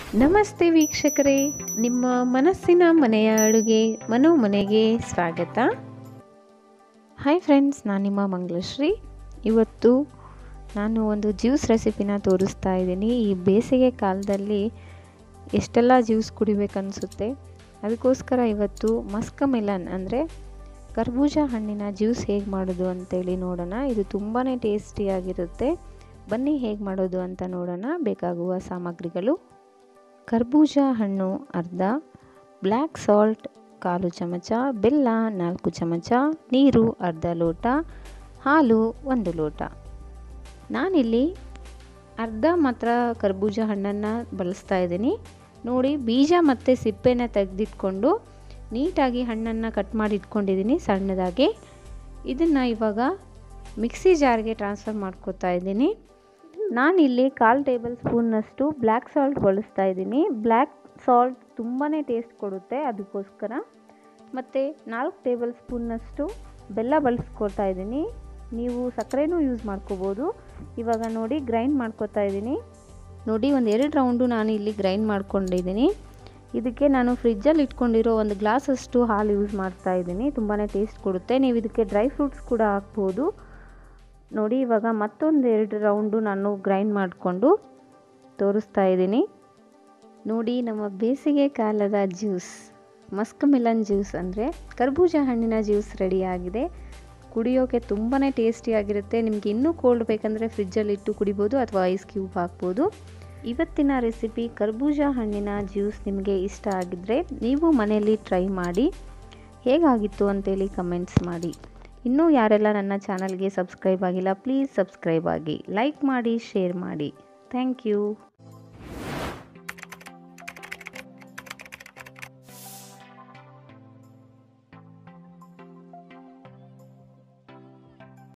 ನಮಸ್ತೆ ವೀಕ್ಷಕರೇ ನಿಮ್ಮ ಮನಸ್ಸಿನ ಮನೆಯ ಅಡುಗೆ ಮನೋ ಮನೆಗೆ ಸ್ವಾಗತ ಹಾಯ್ ಫ್ರೆಂಡ್ಸ್ ನಾನು ನಿಮ್ಮ ಮಂಗಳಶ್ರೀ ಇವತ್ತು ನಾನು ಒಂದು ಜ್ಯೂಸ್ ರೆಸಿಪಿನ ತೋರಿಸ್ತಾ ಇದ್ದೀನಿ ಈ ಬೇಸಿಗೆ ಕಾಲದಲ್ಲಿ ಎಷ್ಟೆಲ್ಲ ಜ್ಯೂಸ್ ಕುಡಿಬೇಕನ್ನಿಸುತ್ತೆ ಅದಕ್ಕೋಸ್ಕರ ಇವತ್ತು ಮಸ್ಕ ಮೆಲನ್ ಅಂದರೆ ಕರ್ಬೂಜ ಹಣ್ಣಿನ ಜ್ಯೂಸ್ ಹೇಗೆ ಮಾಡೋದು ಅಂತೇಳಿ ನೋಡೋಣ ಇದು ತುಂಬಾ ಟೇಸ್ಟಿಯಾಗಿರುತ್ತೆ ಬನ್ನಿ ಹೇಗೆ ಮಾಡೋದು ಅಂತ ನೋಡೋಣ ಬೇಕಾಗುವ ಸಾಮಗ್ರಿಗಳು ಕರ್ಬೂಜ ಹಣ್ಣು ಅರ್ಧ ಬ್ಲ್ಯಾಕ್ ಸಾಲ್ಟ್ ಕಾಲು ಚಮಚ ಬೆಲ್ಲ ನಾಲ್ಕು ಚಮಚ ನೀರು ಅರ್ಧ ಲೋಟ ಹಾಲು ಒಂದು ಲೋಟ ನಾನಿಲ್ಲಿ ಅರ್ಧ ಮಾತ್ರ ಕರ್ಬೂಜ ಹಣ್ಣನ್ನು ಬಳಸ್ತಾ ಇದ್ದೀನಿ ನೋಡಿ ಬೀಜ ಮತ್ತು ಸಿಪ್ಪೆನ ತೆಗೆದಿಟ್ಕೊಂಡು ನೀಟಾಗಿ ಹಣ್ಣನ್ನು ಕಟ್ ಮಾಡಿ ಇಟ್ಕೊಂಡಿದ್ದೀನಿ ಸಣ್ಣದಾಗಿ ಇದನ್ನು ಇವಾಗ ಮಿಕ್ಸಿ ಜಾರ್ಗೆ ಟ್ರಾನ್ಸ್ಫರ್ ಮಾಡ್ಕೋತಾ ಇದ್ದೀನಿ ನಾನಿಲ್ಲಿ ಕಾಲು ಟೇಬಲ್ ಸ್ಪೂನ್ನಷ್ಟು ಬ್ಲ್ಯಾಕ್ ಸಾಲ್ಟ್ ಬಳಸ್ತಾ ಇದ್ದೀನಿ ಬ್ಲ್ಯಾಕ್ ಸಾಲ್ಟ್ ತುಂಬಾ ಟೇಸ್ಟ್ ಕೊಡುತ್ತೆ ಅದಕ್ಕೋಸ್ಕರ ಮತ್ತು ನಾಲ್ಕು ಟೇಬಲ್ ಸ್ಪೂನ್ನಷ್ಟು ಬೆಲ್ಲ ಬಳಸ್ಕೊತಾ ಇದ್ದೀನಿ ನೀವು ಸಕ್ಕರೆನೂ ಯೂಸ್ ಮಾಡ್ಕೋಬೋದು ಇವಾಗ ನೋಡಿ ಗ್ರೈಂಡ್ ಮಾಡ್ಕೋತಾ ಇದ್ದೀನಿ ನೋಡಿ ಒಂದು ಎರಡು ರೌಂಡು ನಾನು ಇಲ್ಲಿ ಗ್ರೈಂಡ್ ಮಾಡ್ಕೊಂಡಿದ್ದೀನಿ ಇದಕ್ಕೆ ನಾನು ಫ್ರಿಜ್ಜಲ್ಲಿ ಇಟ್ಕೊಂಡಿರೋ ಒಂದು ಗ್ಲಾಸಷ್ಟು ಹಾಲು ಯೂಸ್ ಮಾಡ್ತಾ ಇದ್ದೀನಿ ತುಂಬಾ ಟೇಸ್ಟ್ ಕೊಡುತ್ತೆ ನೀವು ಇದಕ್ಕೆ ಡ್ರೈ ಫ್ರೂಟ್ಸ್ ಕೂಡ ಹಾಕ್ಬೋದು ನೋಡಿ ಇವಾಗ ಮತ್ತೊಂದು ಎರಡು ರೌಂಡು ನಾನು ಗ್ರೈಂಡ್ ಮಾಡಿಕೊಂಡು ತೋರಿಸ್ತಾ ಇದ್ದೀನಿ ನೋಡಿ ನಮ್ಮ ಬೇಸಿಗೆ ಕಾಲದ ಜ್ಯೂಸ್ ಮಸ್ಕ್ ಮಿಲನ್ ಜ್ಯೂಸ್ ಅಂದರೆ ಕರ್ಬೂಜ ಹಣ್ಣಿನ ಜ್ಯೂಸ್ ರೆಡಿಯಾಗಿದೆ ಕುಡಿಯೋಕ್ಕೆ ತುಂಬಾ ಟೇಸ್ಟಿಯಾಗಿರುತ್ತೆ ನಿಮಗೆ ಇನ್ನೂ ಕೋಲ್ಡ್ ಬೇಕಂದರೆ ಫ್ರಿಜ್ಜಲ್ಲಿ ಇಟ್ಟು ಕುಡಿಬೋದು ಅಥವಾ ಐಸ್ ಕ್ಯೂಬ್ ಹಾಕ್ಬೋದು ಇವತ್ತಿನ ರೆಸಿಪಿ ಕರ್ಬೂಜ ಹಣ್ಣಿನ ಜ್ಯೂಸ್ ನಿಮಗೆ ಇಷ್ಟ ಆಗಿದ್ದರೆ ನೀವು ಮನೆಯಲ್ಲಿ ಟ್ರೈ ಮಾಡಿ ಹೇಗಾಗಿತ್ತು ಅಂತೇಳಿ ಕಮೆಂಟ್ಸ್ ಮಾಡಿ ಇನ್ನೂ ಯಾರೆಲ್ಲ ನನ್ನ ಚಾನಲ್ಗೆ ಸಬ್ಸ್ಕ್ರೈಬ್ ಆಗಿಲ್ಲ ಪ್ಲೀಸ್ ಸಬ್ಸ್ಕ್ರೈಬ್ ಆಗಿ ಲೈಕ್ ಮಾಡಿ ಶೇರ್ ಮಾಡಿ ಥ್ಯಾಂಕ್ ಯು